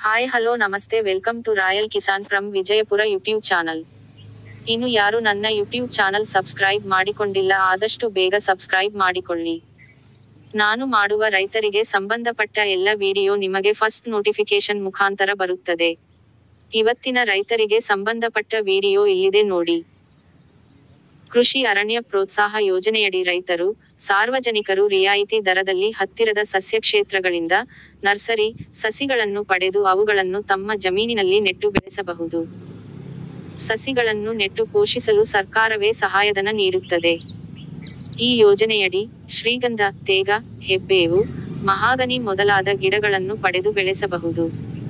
hi hello ನಮಸ್ತೆ welcome to Royal Kisan from Vijayapura YouTube channel ಇನ್ನು ಯಾರು ನನ್ನ ಯೂಟ್ಯೂಬ್ ಚಾನಲ್ ಸಬ್ಸ್ಕ್ರೈಬ್ ಮಾಡಿಕೊಂಡಿಲ್ಲ ಆದಷ್ಟು ಬೇಗ ಸಬ್ಸ್ಕ್ರೈಬ್ ಮಾಡಿಕೊಳ್ಳಿ ನಾನು ಮಾಡುವ ರೈತರಿಗೆ ಸಂಬಂಧಪಟ್ಟ ಎಲ್ಲ ವಿಡಿಯೋ ನಿಮಗೆ ಫಸ್ಟ್ ನೋಟಿಫಿಕೇಶನ್ ಮುಖಾಂತರ ಬರುತ್ತದೆ ಇವತ್ತಿನ ರೈತರಿಗೆ ಸಂಬಂಧಪಟ್ಟ ವಿಡಿಯೋ ಇಲ್ಲಿದೆ ನೋಡಿ ಕೃಷಿ ಅರಣ್ಯ ಪ್ರೋತ್ಸಾಹ ಯೋಜನೆಯಡಿ ರೈತರು ಸಾರ್ವಜನಿಕರು ರಿಯಾಯಿತಿ ದರದಲ್ಲಿ ಹತ್ತಿರದ ಸಸ್ಯ ಕ್ಷೇತ್ರಗಳಿಂದ ನರ್ಸರಿ ಸಸಿಗಳನ್ನು ಪಡೆದು ಅವುಗಳನ್ನು ತಮ್ಮ ಜಮೀನಿನಲ್ಲಿ ನೆಟ್ಟು ಬೆಳೆಸಬಹುದು ಸಸಿಗಳನ್ನು ನೆಟ್ಟು ಪೋಷಿಸಲು ಸರ್ಕಾರವೇ ಸಹಾಯಧನ ನೀಡುತ್ತದೆ ಈ ಯೋಜನೆಯಡಿ ಶ್ರೀಗಂಧ ತೇಗ ಹೆಬ್ಬೇವು ಮಹಾಗನಿ ಮೊದಲಾದ ಗಿಡಗಳನ್ನು ಪಡೆದು ಬೆಳೆಸಬಹುದು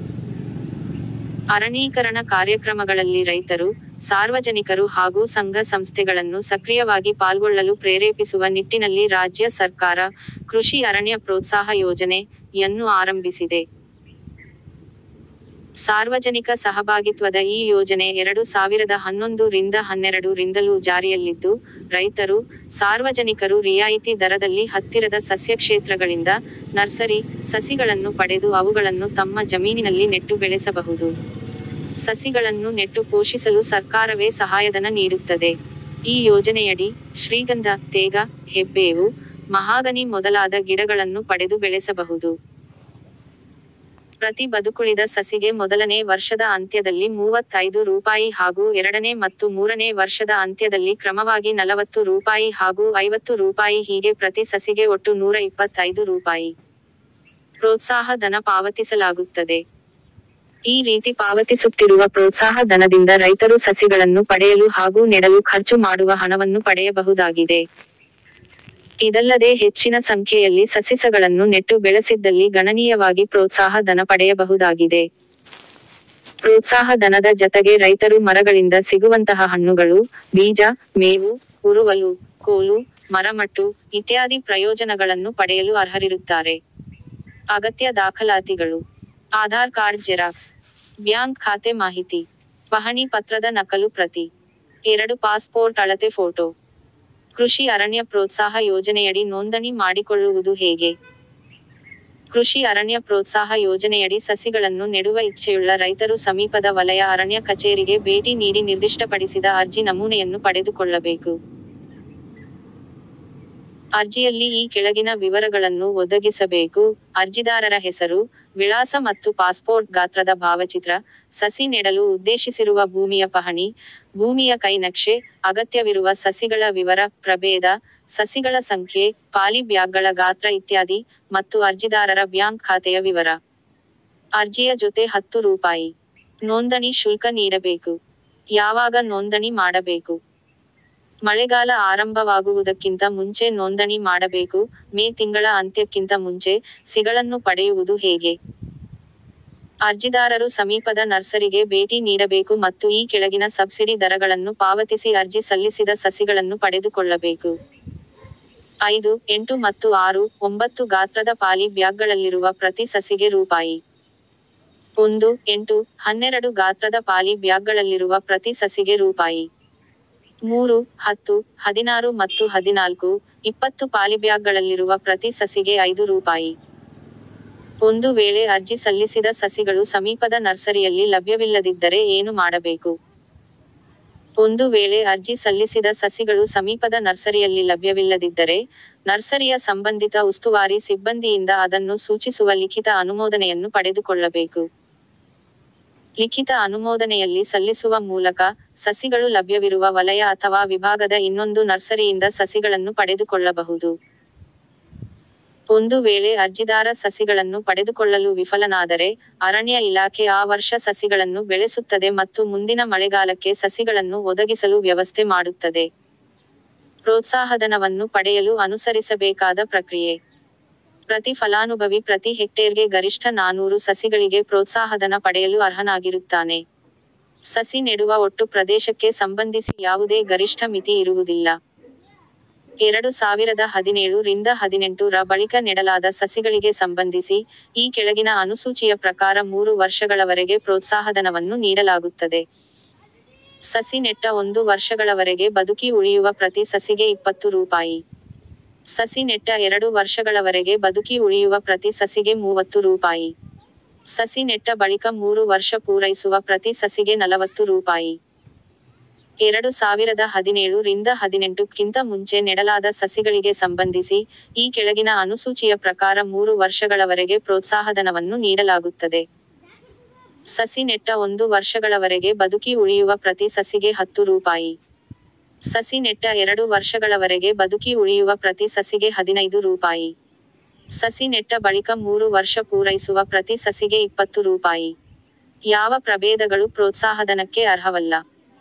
ಅರಣ್ಯೀಕರಣ ಕಾರ್ಯಕ್ರಮಗಳಲ್ಲಿ ರೈತರು ಸಾರ್ವಜನಿಕರು ಹಾಗೂ ಸಂಘ ಸಂಸ್ಥೆಗಳನ್ನು ಸಕ್ರಿಯವಾಗಿ ಪಾಲ್ಗೊಳ್ಳಲು ಪ್ರೇರೇಪಿಸುವ ನಿಟ್ಟಿನಲ್ಲಿ ರಾಜ್ಯ ಸರ್ಕಾರ ಕೃಷಿ ಅರಣ್ಯ ಪ್ರೋತ್ಸಾಹ ಯೋಜನೆ ಯನ್ನು ಆರಂಭಿಸಿದೆ ಸಾರ್ವಜನಿಕ ಸಹಭಾಗಿತ್ವದ ಈ ಯೋಜನೆ ಎರಡು ಸಾವಿರದ ಹನ್ನೊಂದು ರಿಂದ ಹನ್ನೆರಡು ರಿಂದಲೂ ಜಾರಿಯಲ್ಲಿದ್ದು ರೈತರು ಸಾರ್ವಜನಿಕರು ರಿಯಾಯಿತಿ ದರದಲ್ಲಿ ಹತ್ತಿರದ ಸಸ್ಯ ಕ್ಷೇತ್ರಗಳಿಂದ ನರ್ಸರಿ ಸಸಿಗಳನ್ನು ಪಡೆದು ಅವುಗಳನ್ನು ತಮ್ಮ ಜಮೀನಿನಲ್ಲಿ ನೆಟ್ಟು ಬೆಳೆಸಬಹುದು ಸಸಿಗಳನ್ನು ನೆಟ್ಟು ಪೋಷಿಸಲು ಸರ್ಕಾರವೇ ಸಹಾಯಧನ ನೀಡುತ್ತದೆ ಈ ಯೋಜನೆಯಡಿ ಶ್ರೀಗಂಧ ತೇಗ ಹೆಬ್ಬೇವು ಮಹಾಗನಿ ಮೊದಲಾದ ಗಿಡಗಳನ್ನು ಪಡೆದು ಬೆಳೆಸಬಹುದು ಪ್ರತಿ ಬದುಕುಳಿದ ಸಸಿಗೆ ಮೊದಲನೇ ವರ್ಷದ ಅಂತ್ಯದಲ್ಲಿ ಮೂವತ್ತೈದು ರೂಪಾಯಿ ಹಾಗೂ ಎರಡನೇ ಮತ್ತು ಮೂರನೇ ವರ್ಷದ ಅಂತ್ಯದಲ್ಲಿ ಕ್ರಮವಾಗಿ ನಲವತ್ತು ರೂಪಾಯಿ ಹಾಗೂ ಐವತ್ತು ರೂಪಾಯಿ ಹೀಗೆ ಪ್ರತಿ ಸಸಿಗೆ ಒಟ್ಟು ನೂರ ಇಪ್ಪತ್ತೈದು ರೂಪಾಯಿ ಪ್ರೋತ್ಸಾಹ ಧನ ಪಾವತಿಸಲಾಗುತ್ತದೆ ಈ ರೀತಿ ಪಾವತಿಸುತ್ತಿರುವ ಪ್ರೋತ್ಸಾಹ ಧನದಿಂದ ರೈತರು ಸಸಿಗಳನ್ನು ಪಡೆಯಲು ಹಾಗೂ ನೆಡಲು ಖರ್ಚು ಮಾಡುವ ಹಣವನ್ನು ಪಡೆಯಬಹುದಾಗಿದೆ ಇದಲ್ಲದೆ ಹೆಚ್ಚಿನ ಸಂಖ್ಯೆಯಲ್ಲಿ ಸಸಿಸಗಳನ್ನು ನೆಟ್ಟು ಬೆಳೆಸಿದ್ದಲ್ಲಿ ಗಣನೀಯವಾಗಿ ಪ್ರೋತ್ಸಾಹ ಧನ ಪಡೆಯಬಹುದಾಗಿದೆ ಪ್ರೋತ್ಸಾಹ ಧನದ ಜತೆಗೆ ರೈತರು ಮರಗಳಿಂದ ಸಿಗುವಂತಹ ಹಣ್ಣುಗಳು ಬೀಜ ಮೇವು ಉರುವಲು ಕೋಲು ಮರಮಟ್ಟು ಇತ್ಯಾದಿ ಪ್ರಯೋಜನಗಳನ್ನು ಪಡೆಯಲು ಅರ್ಹರಿರುತ್ತಾರೆ ಅಗತ್ಯ ದಾಖಲಾತಿಗಳು ಆಧಾರ್ ಕಾರ್ಡ್ ಜೆರಾಕ್ಸ್ ಬ್ಯಾಂಕ್ ಖಾತೆ ಮಾಹಿತಿ ಪಹಣಿ ಪತ್ರದ ನಕಲು ಪ್ರತಿ ಎರಡು ಪಾಸ್ಪೋರ್ಟ್ ಅಳತೆ ಫೋಟೋ ಕೃಷಿ ಅರಣ್ಯ ಪ್ರೋತ್ಸಾಹ ಯೋಜನೆಯಡಿ ನೋಂದಣಿ ಮಾಡಿಕೊಳ್ಳುವುದು ಹೇಗೆ ಕೃಷಿ ಅರಣ್ಯ ಪ್ರೋತ್ಸಾಹ ಯೋಜನೆಯಡಿ ಸಸಿಗಳನ್ನು ನೆಡುವ ಇಚ್ಛೆಯುಳ್ಳ ರೈತರು ಸಮೀಪದ ವಲಯ ಅರಣ್ಯ ಕಚೇರಿಗೆ ಭೇಟಿ ನೀಡಿ ನಿರ್ದಿಷ್ಟಪಡಿಸಿದ ಅರ್ಜಿ ನಮೂನೆಯನ್ನು ಪಡೆದುಕೊಳ್ಳಬೇಕು ಅರ್ಜಿಯಲ್ಲಿ ಈ ಕೆಳಗಿನ ವಿವರಗಳನ್ನು ಒದಗಿಸಬೇಕು ಅರ್ಜಿದಾರರ ಹೆಸರು ವಿಳಾಸ ಮತ್ತು ಪಾಸ್ಪೋರ್ಟ್ ಗಾತ್ರದ ಭಾವಚಿತ್ರ ಸಸಿ ನೆಡಲು ಉದ್ದೇಶಿಸಿರುವ ಭೂಮಿಯ ಪಹಣಿ ಭೂಮಿಯ ಕೈನಕ್ಷೆ ಅಗತ್ಯವಿರುವ ಸಸಿಗಳ ವಿವರ ಪ್ರಭೇದ ಸಸಿಗಳ ಸಂಖ್ಯೆ ಪಾಲಿ ಬ್ಯಾಗ್ಗಳ ಗಾತ್ರ ಇತ್ಯಾದಿ ಮತ್ತು ಅರ್ಜಿದಾರರ ಬ್ಯಾಂಕ್ ಖಾತೆಯ ವಿವರ ಅರ್ಜಿಯ ಜೊತೆ ಹತ್ತು ರೂಪಾಯಿ ನೋಂದಣಿ ಶುಲ್ಕ ನೀಡಬೇಕು ಯಾವಾಗ ನೋಂದಣಿ ಮಾಡಬೇಕು ಮಳೆಗಾಲ ಆರಂಭವಾಗುವುದಕ್ಕಿಂತ ಮುಂಚೆ ನೋಂದಣಿ ಮಾಡಬೇಕು ಮೇ ತಿಂಗಳ ಅಂತ್ಯಕ್ಕಿಂತ ಮುಂಚೆ ಸಿಗಳನ್ನು ಪಡೆಯುವುದು ಹೇಗೆ ಅರ್ಜಿದಾರರು ಸಮೀಪದ ನರ್ಸರಿಗೆ ಭೇಟಿ ನೀಡಬೇಕು ಮತ್ತು ಈ ಕೆಳಗಿನ ಸಬ್ಸಿಡಿ ದರಗಳನ್ನು ಪಾವತಿಸಿ ಅರ್ಜಿ ಸಲ್ಲಿಸಿದ ಸಸಿಗಳನ್ನು ಪಡೆದುಕೊಳ್ಳಬೇಕು ಐದು ಎಂಟು ಮತ್ತು ಆರು ಒಂಬತ್ತು ಗಾತ್ರದ ಪಾಲಿ ಬ್ಯಾಗ್ಗಳಲ್ಲಿರುವ ಪ್ರತಿ ಸಸಿಗೆ ರೂಪಾಯಿ ಒಂದು ಎಂಟು ಹನ್ನೆರಡು ಗಾತ್ರದ ಪಾಲಿ ಬ್ಯಾಗ್ಗಳಲ್ಲಿರುವ ಪ್ರತಿ ಸಸಿಗೆ ರೂಪಾಯಿ ಮೂರು ಹತ್ತು ಹದಿನಾರು ಮತ್ತು ಹದಿನಾಲ್ಕು ಇಪ್ಪತ್ತು ಪಾಲಿಬ್ಯಾಗ್ಗಳಲ್ಲಿರುವ ಪ್ರತಿ ಸಸಿಗೆ ಐದು ರೂಪಾಯಿ ಒಂದು ವೇಳೆ ಅರ್ಜಿ ಸಲ್ಲಿಸಿದ ಸಸಿಗಳು ಸಮೀಪದ ನರ್ಸರಿಯಲ್ಲಿ ಲಭ್ಯವಿಲ್ಲದಿದ್ದರೆ ಏನು ಮಾಡಬೇಕು ಒಂದು ವೇಳೆ ಅರ್ಜಿ ಸಲ್ಲಿಸಿದ ಸಸಿಗಳು ಸಮೀಪದ ನರ್ಸರಿಯಲ್ಲಿ ಲಭ್ಯವಿಲ್ಲದಿದ್ದರೆ ನರ್ಸರಿಯ ಸಂಬಂಧಿತ ಉಸ್ತುವಾರಿ ಸಿಬ್ಬಂದಿಯಿಂದ ಅದನ್ನು ಸೂಚಿಸುವ ಲಿಖಿತ ಅನುಮೋದನೆಯನ್ನು ಪಡೆದುಕೊಳ್ಳಬೇಕು ಲಿಖಿತ ಅನುಮೋದನೆಯಲ್ಲಿ ಸಲ್ಲಿಸುವ ಮೂಲಕ ಸಸಿಗಳು ಲಭ್ಯವಿರುವ ವಲಯ ಅಥವಾ ವಿಭಾಗದ ಇನ್ನೊಂದು ನರ್ಸರಿಯಿಂದ ಸಸಿಗಳನ್ನು ಪಡೆದುಕೊಳ್ಳಬಹುದು ಒಂದು ವೇಳೆ ಅರ್ಜಿದಾರ ಸಸಿಗಳನ್ನು ಪಡೆದುಕೊಳ್ಳಲು ವಿಫಲನಾದರೆ ಅರಣ್ಯ ಇಲಾಖೆ ಆ ವರ್ಷ ಸಸಿಗಳನ್ನು ಬೆಳೆಸುತ್ತದೆ ಮತ್ತು ಮುಂದಿನ ಮಳೆಗಾಲಕ್ಕೆ ಸಸಿಗಳನ್ನು ಒದಗಿಸಲು ವ್ಯವಸ್ಥೆ ಮಾಡುತ್ತದೆ ಪ್ರೋತ್ಸಾಹಧನವನ್ನು ಪಡೆಯಲು ಅನುಸರಿಸಬೇಕಾದ ಪ್ರಕ್ರಿಯೆ ಪ್ರತಿ ಫಲಾನುಭವಿ ಪ್ರತಿ ಹೆಕ್ಟೇರ್ಗೆ ಗರಿಷ್ಠ ನಾನೂರು ಸಸಿಗಳಿಗೆ ಪ್ರೋತ್ಸಾಹಧನ ಪಡೆಯಲು ಅರ್ಹನಾಗಿರುತ್ತಾನೆ ಸಸಿ ನೆಡುವ ಒಟ್ಟು ಪ್ರದೇಶಕ್ಕೆ ಸಂಬಂಧಿಸಿ ಯಾವುದೇ ಗರಿಷ್ಠ ಮಿತಿ ಇರುವುದಿಲ್ಲ ಎರಡು ಸಾವಿರದ ಹದಿನೇಳು ರಿಂದ ಹದಿನೆಂಟು ರ ಬಳಿಕ ನೆಡಲಾದ ಸಸಿಗಳಿಗೆ ಸಂಬಂಧಿಸಿ ಈ ಕೆಳಗಿನ ಅನುಸೂಚಿಯ ಪ್ರಕಾರ ಮೂರು ವರ್ಷಗಳವರೆಗೆ ಪ್ರೋತ್ಸಾಹಧನವನ್ನು ನೀಡಲಾಗುತ್ತದೆ ಸಸಿ ನೆಟ್ಟ ಒಂದು ವರ್ಷಗಳವರೆಗೆ ಬದುಕಿ ಉಳಿಯುವ ಪ್ರತಿ ಸಸಿಗೆ ಇಪ್ಪತ್ತು ರೂಪಾಯಿ ಸಸಿ ನೆಟ್ಟ ಎರಡು ವರ್ಷಗಳವರೆಗೆ ಬದುಕಿ ಉಳಿಯುವ ಪ್ರತಿ ಸಸಿಗೆ ಮೂವತ್ತು ರೂಪಾಯಿ ಸಸಿ ನೆಟ್ಟ ಬಳಿಕ ಮೂರು ವರ್ಷ ಪೂರೈಸುವ ಪ್ರತಿ ಸಸಿಗೆ ನಲವತ್ತು ರೂಪಾಯಿ ಎರಡು ಸಾವಿರದ ಹದಿನೇಳು ರಿಂದ ಹದಿನೆಂಟಕ್ಕಿಂತ ಮುಂಚೆ ನೆಡಲಾದ ಸಸಿಗಳಿಗೆ ಸಂಬಂಧಿಸಿ ಈ ಕೆಳಗಿನ ಅನುಸೂಚಿಯ ಪ್ರಕಾರ ಮೂರು ವರ್ಷಗಳವರೆಗೆ ಪ್ರೋತ್ಸಾಹಧನವನ್ನು ನೀಡಲಾಗುತ್ತದೆ ಸಸಿ ನೆಟ್ಟ ಒಂದು ವರ್ಷಗಳವರೆಗೆ ಬದುಕಿ ಉಳಿಯುವ ಪ್ರತಿ ಸಸಿಗೆ ಹತ್ತು ರೂಪಾಯಿ ಸಸಿ ನೆಟ್ಟ ಎರಡು ವರ್ಷಗಳವರೆಗೆ ಬದುಕಿ ಉಳಿಯುವ ಪ್ರತಿ ಸಸಿಗೆ ಹದಿನೈದು ರೂಪಾಯಿ ಸಸಿ ನೆಟ್ಟ ಬಳಿಕ ಮೂರು ವರ್ಷ ಪೂರೈಸುವ ಪ್ರತಿ ಸಸಿಗೆ ಇಪ್ಪತ್ತು ರೂಪಾಯಿ ಯಾವ ಪ್ರಭೇದಗಳು ಪ್ರೋತ್ಸಾಹಧನಕ್ಕೆ ಅರ್ಹವಲ್ಲ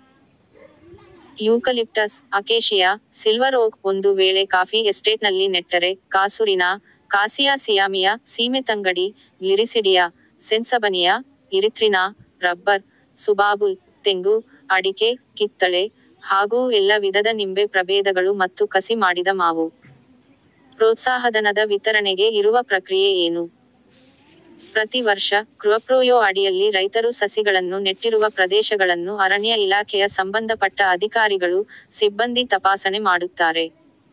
ಯೂಕಲಿಪ್ಟಸ್ ಅಕೇಶಿಯಾ ಸಿಲ್ವರ್ ಓಕ್ ಒಂದು ವೇಳೆ ಕಾಫಿ ಎಸ್ಟೇಟ್ನಲ್ಲಿ ನೆಟ್ಟರೆ ಕಾಸುರಿನ ಕಾಸಿಯಾ ಸಿಯಾಮಿಯಾ ಸೀಮೆತಂಗಡಿ gliricidia sesbania erythrina rubber subabul ತೆಂಗು ಅಡಿಕೆ ಕಿತ್ತಳೆ ಹಾಗೂ ಎಲ್ಲ ವಿಧದ ನಿಂಬೆ ಪ್ರಭೇದಗಳು ಮತ್ತು ಕಸಿ ಮಾಡಿದ ಮಾವು ಪ್ರೋತ್ಸಾಹಧನದ ವಿತರಣೆಗೆ ಇರುವ ಪ್ರಕ್ರಿಯೆ ಏನು ಪ್ರತಿ ವರ್ಷ ಕೃಪಪ್ರೋಯೋ ಅಡಿಯಲ್ಲಿ ರೈತರು ಸಸಿಗಳನ್ನು ನೆಟ್ಟಿರುವ ಪ್ರದೇಶಗಳನ್ನು ಅರಣ್ಯ ಇಲಾಖೆಯ ಸಂಬಂಧಪಟ್ಟ ಅಧಿಕಾರಿಗಳು ಸಿಬ್ಬಂದಿ ತಪಾಸಣೆ ಮಾಡುತ್ತಾರೆ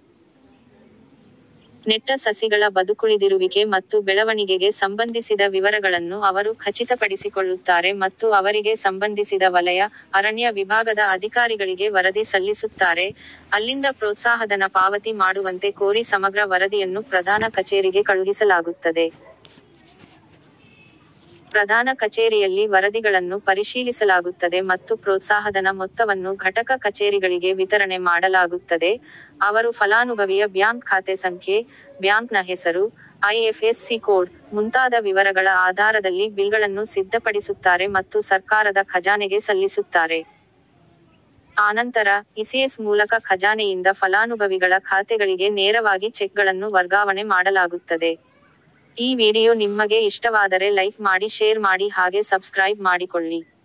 ನೆಟ್ಟ ಸಸಿಗಳ ಬದುಕುಳಿದಿರುವಿಕೆ ಮತ್ತು ಬೆಳವಣಿಗೆಗೆ ಸಂಬಂಧಿಸಿದ ವಿವರಗಳನ್ನು ಅವರು ಖಚಿತಪಡಿಸಿಕೊಳ್ಳುತ್ತಾರೆ ಮತ್ತು ಅವರಿಗೆ ಸಂಬಂಧಿಸಿದ ವಲಯ ಅರಣ್ಯ ವಿಭಾಗದ ಅಧಿಕಾರಿಗಳಿಗೆ ವರದಿ ಸಲ್ಲಿಸುತ್ತಾರೆ ಅಲ್ಲಿಂದ ಪ್ರೋತ್ಸಾಹಧನ ಪಾವತಿ ಮಾಡುವಂತೆ ಕೋರಿ ಸಮಗ್ರ ವರದಿಯನ್ನು ಪ್ರಧಾನ ಕಚೇರಿಗೆ ಕಳುಹಿಸಲಾಗುತ್ತದೆ ಪ್ರಧಾನ ಕಚೇರಿಯಲ್ಲಿ ವರದಿಗಳನ್ನು ಪರಿಶೀಲಿಸಲಾಗುತ್ತದೆ ಮತ್ತು ಪ್ರೋತ್ಸಾಹಧನ ಮೊತ್ತವನ್ನು ಘಟಕ ಕಚೇರಿಗಳಿಗೆ ವಿತರಣೆ ಮಾಡಲಾಗುತ್ತದೆ ಅವರು ಫಲಾನುಭವಿಯ ಬ್ಯಾಂಕ್ ಖಾತೆ ಸಂಖ್ಯೆ ಬ್ಯಾಂಕ್ನ ಹೆಸರು ಐಎಫ್ಎಸ್ಸಿ ಕೋಡ್ ಮುಂತಾದ ವಿವರಗಳ ಆಧಾರದಲ್ಲಿ ಬಿಲ್ಗಳನ್ನು ಸಿದ್ಧಪಡಿಸುತ್ತಾರೆ ಮತ್ತು ಸರ್ಕಾರದ ಖಜಾನೆಗೆ ಸಲ್ಲಿಸುತ್ತಾರೆ ಆನಂತರ ಇಸಿಎಸ್ ಮೂಲಕ ಖಜಾನೆಯಿಂದ ಫಲಾನುಭವಿಗಳ ಖಾತೆಗಳಿಗೆ ನೇರವಾಗಿ ಚೆಕ್ಗಳನ್ನು ವರ್ಗಾವಣೆ ಮಾಡಲಾಗುತ್ತದೆ ಈ ವಿಡಿಯೋ ನಿಮಗೆ ಇಷ್ಟವಾದರೆ ಲೈಕ್ ಮಾಡಿ ಶೇರ್ ಮಾಡಿ ಹಾಗೆ ಸಬ್ಸ್ಕ್ರೈಬ್ ಮಾಡಿಕೊಳ್ಳಿ